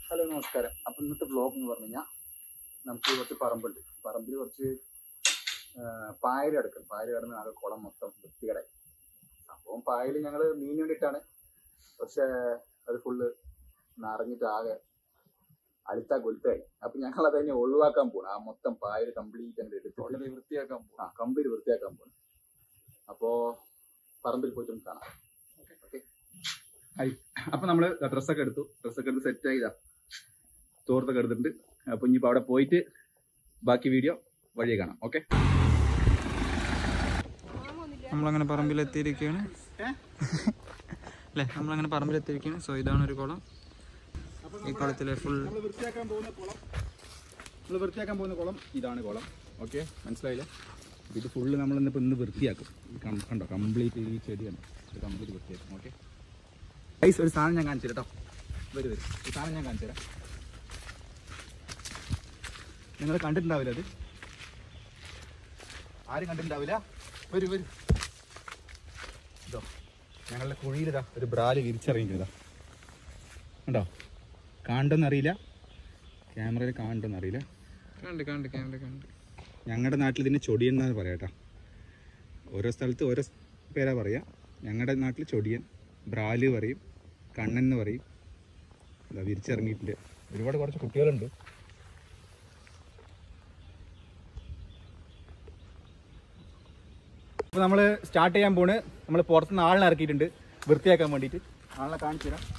Hello നമസ്കാരം അപ്പം ഇന്നത്തെ വ്ളോഗ് എന്ന് പറഞ്ഞു കഴിഞ്ഞാൽ നമുക്ക് കുറച്ച് പറമ്പുണ്ട് പറമ്പിൽ കുറച്ച് പായൽ കിടക്കും പായൽ കിടന്ന് ആകെ കുളം മൊത്തം വൃത്തികേടായി അപ്പം പായൽ ഞങ്ങൾ മീൻ വേണ്ടിയിട്ടാണ് പക്ഷേ അത് ഫുള്ള് നിറഞ്ഞിട്ട് ആകെ അഴുത്താ കൊലുത്തായി അപ്പം ഞങ്ങൾ അത് തന്നെ ഒഴിവാക്കാൻ പോകണം ആ മൊത്തം പായൽ കംപ്ലീറ്റ് അങ്ങ് എടുത്ത് വളരെ വൃത്തിയാക്കാൻ പോകും ആ കംപ്ലീറ്റ് വൃത്തിയാക്കാൻ പോകണം അപ്പോൾ പറമ്പിൽ പോയിട്ട് നമുക്ക് കാണാം ഓക്കെ ഹായ് അപ്പൊ നമ്മള് ഡ്രസ്സൊക്കെ എടുത്തു ഡ്രസ്സൊക്കെ എടുത്ത് സെറ്റ് ആയിതാ തോർത്തൊക്കെ എടുത്തിട്ടുണ്ട് അപ്പൊ ഇനിയിപ്പോ അവിടെ പോയിട്ട് ബാക്കി വീഡിയോ വഴി കാണാം ഓക്കെ നമ്മളങ്ങനെ പറമ്പിലെത്തിയിരിക്കുകയാണ് അല്ലേ നമ്മളങ്ങനെ പറമ്പിലെത്തിയിരിക്കുകയാണ് സോ ഇതാണ് ഒരു കുളം ഈ കുളത്തിലെ ഫുൾ നമ്മൾ വൃത്തിയാക്കാൻ പോകുന്ന കുളം നമ്മൾ വൃത്തിയാക്കാൻ പോകുന്ന കുളം ഇതാണ് കുളം ഓക്കെ മനസ്സിലായില്ലേ അപ്പൊ ഇത് ഫുള്ള് നമ്മൾ ഇന്നിപ്പോ ഇന്ന് വൃത്തിയാക്കും ഇത് കം- കണ്ടോ കംപ്ലീറ്റ് ഈ ചെടിയാണ് ഇത് കംപ്ലീറ്റ് വൃത്തിയാക്കും ഓക്കെ ഐസ് ഒരു സാധനം ഞാൻ കാണിച്ചു തരാം കേട്ടോ വരും വരും ഒരു സാധനം ഞാൻ കാണിച്ചു തരാം നിങ്ങൾ കണ്ടിട്ടുണ്ടാവില്ല അത് ആരും കണ്ടിട്ടുണ്ടാവില്ല വരൂ വരൂ ഇതോ ഞങ്ങളുടെ കുഴിയിലിതാ ഒരു ബ്രാല് വിരിച്ചിറങ്ങിയതാ കണ്ടോ കാണണ്ടെന്നറിയില്ല ക്യാമറയിൽ കാണണ്ടെന്നറിയില്ല കണ്ട് കണ്ട് കണ്ട് കണ്ട് ഞങ്ങളുടെ നാട്ടിൽ ഇതിന് ചൊടിയൻ എന്നാണ് പറയാട്ടോ ഓരോ സ്ഥലത്ത് ഓരോ സ് പേരാ പറയാ ഞങ്ങളുടെ നാട്ടിൽ ചൊടിയൻ ബ്രാല് പറയും കണ്ണൻ എന്ന് പറയും ഇതാ വിരിച്ചിറങ്ങിയിട്ടുണ്ട് ഒരുപാട് കുറച്ച് കുട്ടികളുണ്ട് അപ്പോൾ നമ്മൾ സ്റ്റാർട്ട് ചെയ്യാൻ പോണ് നമ്മൾ പുറത്തുനിന്ന് ആളിനെ ഇറക്കിയിട്ടുണ്ട് വൃത്തിയാക്കാൻ വേണ്ടിയിട്ട് ആളിനെ കാണിച്ചു തരാം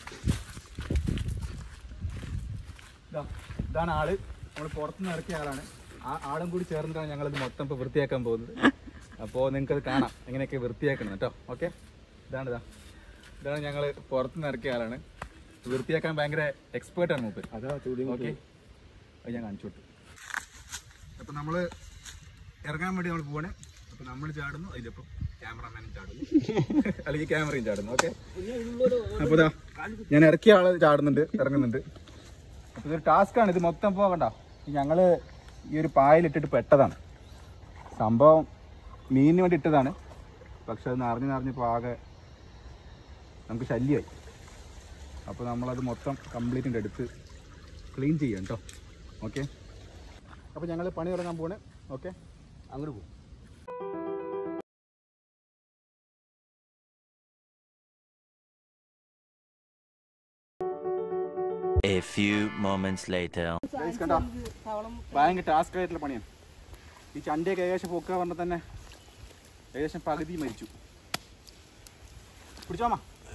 ഇതാ ഇതാണ് ആള് നമ്മൾ പുറത്തുനിന്ന് ഇറക്കിയ ആളാണ് ആ ആളും കൂടി ചേർന്നിട്ടാണ് ഞങ്ങളിത് മൊത്തം ഇപ്പോൾ വൃത്തിയാക്കാൻ പോകുന്നത് അപ്പോൾ നിങ്ങൾക്ക് അത് കാണാം എങ്ങനെയൊക്കെ വൃത്തിയാക്കണം കേട്ടോ ഓക്കെ ഇതാണ് ഇതാ ഇതാണ് ഞങ്ങൾ പുറത്തുനിന്ന് ഇറക്കിയ ആളാണ് വൃത്തിയാക്കാൻ ഭയങ്കര എക്സ്പേർട്ടാണ് മൂപ്പർ ഓക്കെ അത് ഞാൻ കാണിച്ചു കൊടുത്തു അപ്പോൾ നമ്മൾ ഇറങ്ങാൻ വേണ്ടി നമ്മൾ പോവാണ് അപ്പോൾ നമ്മൾ ചാടുന്നു അതിലിപ്പോൾ ക്യാമറമാനും ചാടുന്നു അല്ലെങ്കിൽ ക്യാമറയും ചാടുന്നു ഓക്കെ അപ്പോൾ ഇതാ ഞാൻ ഇറക്കിയ ആള് ചാടുന്നുണ്ട് ഇറങ്ങുന്നുണ്ട് അപ്പോൾ ഇതൊരു ടാസ്ക്കാണ് ഇത് മൊത്തം പോകണ്ട ഞങ്ങൾ ഈ ഒരു പായലിട്ടിട്ട് പെട്ടതാണ് സംഭവം മീനിന് വേണ്ടി ഇട്ടതാണ് പക്ഷെ അത് നിറഞ്ഞ് നിറഞ്ഞപ്പോൾ ആകെ നമുക്ക് ശല്യമായി അപ്പോൾ നമ്മളത് മൊത്തം കംപ്ലീറ്റ് എടുത്ത് ക്ലീൻ ചെയ്യാം കേട്ടോ ഓക്കെ അപ്പോൾ ഞങ്ങൾ പണി തുടങ്ങാൻ പോവാണ് ഓക്കെ അങ്ങോട്ട് പോകും A few moments later. Guys കണ്ടോ ഭയങ്കര ടാസ്ക് ആയിട്ടുള്ള പണിയാണ് ഈ ചണ്ടയൊക്കെ ഏകദേശം പൊക്കുക പറഞ്ഞാൽ തന്നെ ഏകദേശം പകുതി മരിച്ചു പിടിച്ചോമ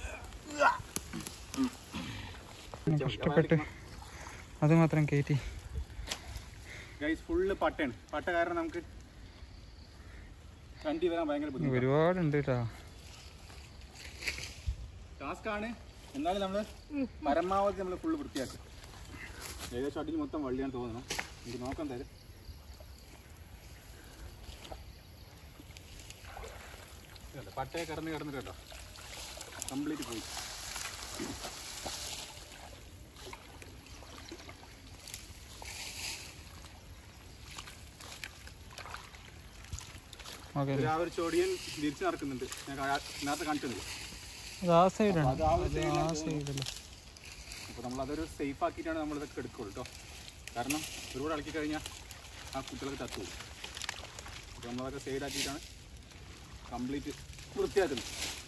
കഷ്ടപ്പെട്ട് അത് മാത്രം കയറ്റി ഗൈസ് ഫുള്ള് പട്ടയാണ് പട്ട കാരണം നമുക്ക് ചണ്ടി വരാൻ ഭയങ്കര ബുദ്ധിമുട്ട് ഒരുപാടുണ്ട് കേട്ടോ ടാസ്ക് ആണ് എന്നാലും നമ്മൾ പരമാവധി നമ്മൾ ഫുള്ള് വൃത്തിയാക്കും ഏകദേശം അടിയിൽ മൊത്തം വള്ളിയാണ് തോന്നണം എനിക്ക് നോക്കാൻ തരും പട്ടയെ കിടന്ന് കിടന്നിട്ട് കേട്ടോ കംപ്ലീറ്റ് പോയി ഓക്കെ ഒരു ആ ഒരു ചോടിയൻ തിരിച്ചു നടക്കുന്നുണ്ട് ഞാൻ കാ- നേരത്തെ കാണിച്ചിരുന്നില്ല അത് ആ സൈഡാണ് അത് ആ ഒരു അത് ആ സൈഡല്ലേ അപ്പോൾ നമ്മൾ അതൊരു സേഫ് ആക്കിയിട്ടാണ് നമ്മൾ ഇതൊക്കെ എടുക്കുള്ളൂ കേട്ടോ കാരണം ഒരുപാട് ഇളക്കി കഴിഞ്ഞാൽ ആ കുട്ടികളൊക്കെ ചത്തു അപ്പോൾ നമ്മളതൊക്കെ സൈഡ് ആക്കിയിട്ടാണ് കംപ്ലീറ്റ് വൃത്തിയാക്കുന്നത്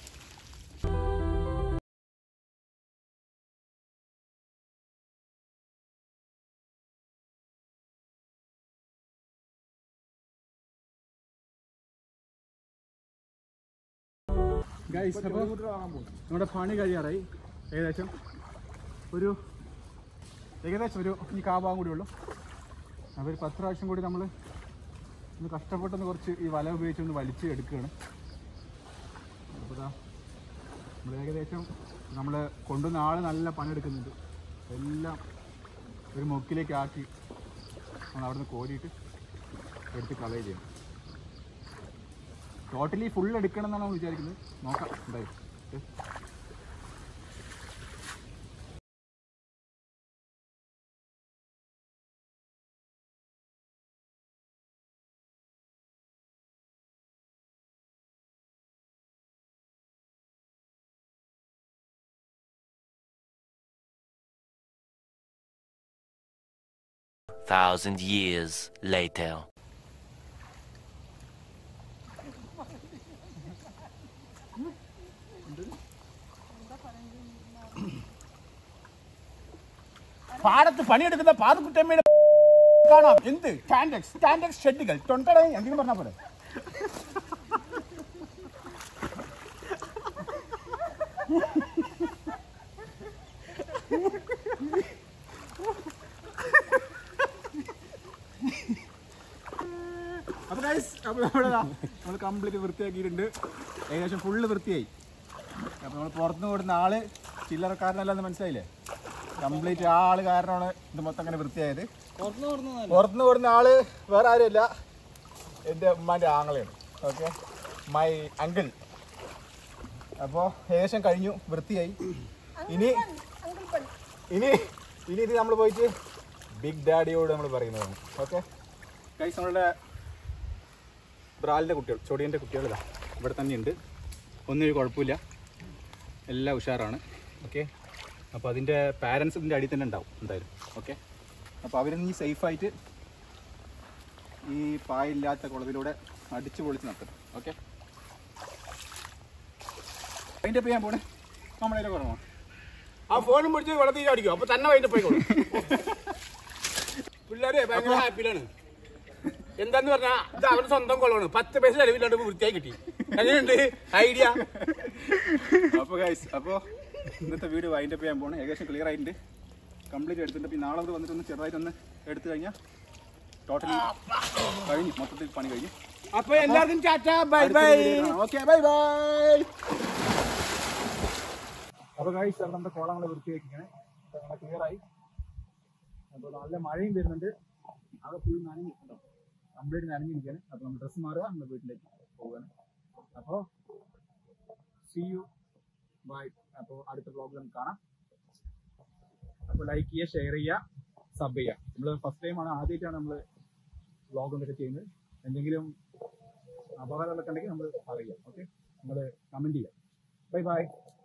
ഗൈസ് അപ്പോൾ നമ്മുടെ പണി കഴിയാറായി ഏകദേശം ഒരു ഏകദേശം ഒരു ഈ കാഭാഗം കൂടി ഉള്ളൂ അപ്പോൾ ഒരു പത്ത് പ്രാവശ്യം കൂടി നമ്മൾ ഒന്ന് കഷ്ടപ്പെട്ടൊന്ന് കുറച്ച് ഈ വല ഉപയോഗിച്ച് ഒന്ന് വലിച്ച് എടുക്കുകയാണ് അപ്പോൾ ഇതാ നമ്മൾ ഏകദേശം നമ്മൾ കൊണ്ടുവന്ന ആൾ നല്ല പണിയെടുക്കുന്നുണ്ട് എല്ലാം ഒരു മൊക്കിലേക്ക് ആക്കി നമ്മൾ അവിടെ നിന്ന് കോരിയിട്ട് എടുത്ത് കളയുക ചെയ്യും ടോട്ടലി ഫുൾ എടുക്കണം എന്നാണ് നമ്മൾ വിചാരിക്കുന്നത് നോക്കാം എന്തായാലും Thousand years later. പാടത്ത് പണിയെടുക്കുന്ന പാതുക്കുട്ടമ്മയുടെ കാണാം എന്ത് സ്റ്റാൻഡക്സ് സ്റ്റാൻഡക്സ് ഷെഡുകൾ തൊണ്ടട എന്തെങ്കിലും പറഞ്ഞാൽ പോലെ അപ്പൊ ഗൈസ് അപ്പൊ നമ്മളിതാ നമ്മൾ കംപ്ലീറ്റ് വൃത്തിയാക്കിയിട്ടുണ്ട് ഏകദേശം ഫുള്ള് വൃത്തിയായി അപ്പൊ നമ്മൾ പുറത്തുനിന്ന് കൊടുക്കുന്ന ആള് ചില്ലറക്കാരനല്ലെന്ന് മനസ്സിലായില്ലേ കംപ്ലീറ്റ് ആ ആള് കാരണമാണ് ഇത് മൊത്തം അങ്ങനെ വൃത്തിയായത് പുറത്തുനിന്ന് കൊടുക്കുന്ന ആള് വേറെ ആരുമില്ല എൻ്റെ ഉമ്മാൻ്റെ ആങ്ങളെയാണ് ഓക്കെ മൈ അങ്കിൾ അപ്പോൾ ഏകദേശം കഴിഞ്ഞു വൃത്തിയായി ഇനി ഇനി ഇനി ഇത് നമ്മൾ പോയിട്ട് ബിഗ് ഡാഡിയോട് നമ്മൾ പറയുന്നതാണ് ഓക്കെ കൈസ് നമ്മളുടെ ബ്രാലിൻ്റെ കുട്ടികൾ ചൊടിയൻ്റെ കുട്ടികളിതാ ഇവിടെ തന്നെയുണ്ട് ഒന്നും ഒരു കുഴപ്പമില്ല എല്ലാം ഉഷാറാണ് ഓക്കെ അപ്പോൾ അതിൻ്റെ പാരൻസ് ഇതിൻ്റെ അടിയിൽ തന്നെ ഉണ്ടാവും എന്തായാലും ഓക്കെ അപ്പോൾ അവരൊന്ന് ഈ സേഫായിട്ട് ഈ പായില്ലാത്ത കുളത്തിലൂടെ അടിച്ചു പൊളിച്ച് നടത്തും ഓക്കെ അതിൻ്റെ ചെയ്യാൻ പോണേ നമ്മളതിൻ്റെ കുറവാണ് ആ ഫോണും പിടിച്ച് വെള്ളത്തിൽ അടിക്കും അപ്പൊ തന്നെ വൈകിട്ട് പോയിക്കോളും പിള്ളേര് ഭയങ്കര ഹാപ്പിയിലാണ് എന്താന്ന് പറഞ്ഞാ ഇത് അവരുടെ സ്വന്തം കുളമാണ് പത്ത് പൈസ ചെലവില്ലാണ്ട് വൃത്തിയായി കിട്ടി എങ്ങനെയുണ്ട് ഐഡിയ അപ്പോൾ ഗൈസ് അപ്പോൾ ഇന്നത്തെ വീഡിയോ വൈൻഡപ്പ് ചെയ്യാൻ പോണേ ഏകദേശം ക്ലിയർ ആയിട്ടുണ്ട് കംപ്ലീറ്റ് എടുത്തിട്ട് പിന്നെ നാളെ മുതൽ വന്നിട്ട് ഒന്ന് ചെറുതായിട്ടൊന്ന് എടുത്തു കഴിഞ്ഞാൽ ടോട്ടലി കഴിഞ്ഞു മൊത്തത്തിൽ പണി കഴിഞ്ഞു അപ്പൊ എല്ലാവർക്കും ചാറ്റ bye bye okay bye bye അപ്പോൾ ഗൈസ് അവിടെ നമ്മുടെ കോളം നമ്മൾ വൃത്തിയാക്കിക്കണേ ക്ലിയർ ആയി അപ്പോൾ നല്ല മഴയും വരുന്നുണ്ട് അവിടെ ഫുൾ നനഞ്ഞു കംപ്ലീറ്റ് നനഞ്ഞിരിക്കുകയാണ് അപ്പോൾ നമ്മൾ ഡ്രസ്സ് മാറുക നമ്മുടെ വീട്ടിലേക്ക് പോവുകയാണ് അപ്പോൾ സി യു ബൈ അപ്പോൾ അടുത്ത വ്ളോഗ് നമുക്ക് കാണാം അപ്പോൾ ലൈക്ക് ചെയ്യുക ഷെയർ ചെയ്യുക സബ് ചെയ്യുക നമ്മൾ ഫസ്റ്റ് ടൈമാണ് ആദ്യമായിട്ടാണ് നമ്മൾ വ്ളോഗ് എന്തൊക്കെ ചെയ്യുന്നത് എന്തെങ്കിലും അപകടങ്ങളൊക്കെ ഉണ്ടെങ്കിൽ നമ്മൾ പറയുക ഓക്കെ നമ്മൾ കമൻറ്റ് ചെയ്യുക ബൈ ബൈ